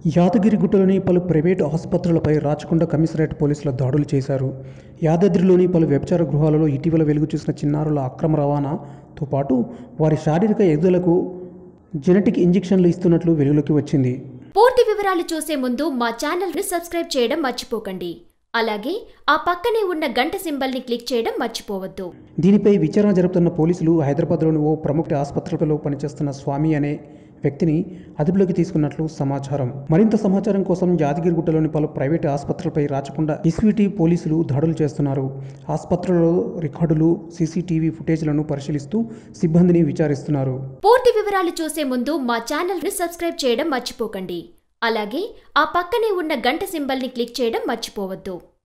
యాదగిరిగుట్టలోని పలు private ఆసుపత్రులపై Rachakonda commissionerate పోలీసుల దాడులు చేశారు యాదాద్రిలోని పలు వ్యభిచార గృహాలలో ఇటీవల వెలుగు చూసిన చిన్నారుల అక్రమ రవాణాతో పాటు వారి శారీరక ఎదుగుదలకు జెనెటిక్ ఇంజెక్షన్లు ఇస్తున్నట్లు వెలుగులోకి వచ్చింది పూర్తి వివరాలు చూసే ముందు మా ఛానల్ని సబ్స్క్రైబ్ చేయడం మర్చిపోకండి అలాగే ఆ పక్కనే ఉన్న గంట సింబల్ని క్లిక్ చేయడం మర్చిపోవద్దు దీనిపై విచారణ జరుపుతున్న పోలీసులు హైదరాబాద్లోని ఓ ప్రముఖ ఆసుపత్రిలో పనిచేస్తున్న స్వామి అనే వ్యక్తిని అదుపులోకి తీసుకున్నట్లు సమాచారం మరింత సమాచారం కోసం యాదగిరిగుట్టలోని పలు ప్రైవేటు ఆసుపత్రులపై రాచకుండా ఎస్విటి పోలీసులు దాడులు చేస్తున్నారు ఆసుపత్రులలో రికార్డులు సీసీటీవీ ఫుటేజ్లను పరిశీలిస్తూ సిబ్బందిని విచారిస్తున్నారు పూర్తి వివరాలు చూసే ముందు మా ఛానల్ని సబ్స్క్రైబ్ చేయడం మర్చిపోకండి అలాగే ఆ పక్కనే ఉన్న గంట సింబల్ని క్లిక్ చేయడం మర్చిపోవద్దు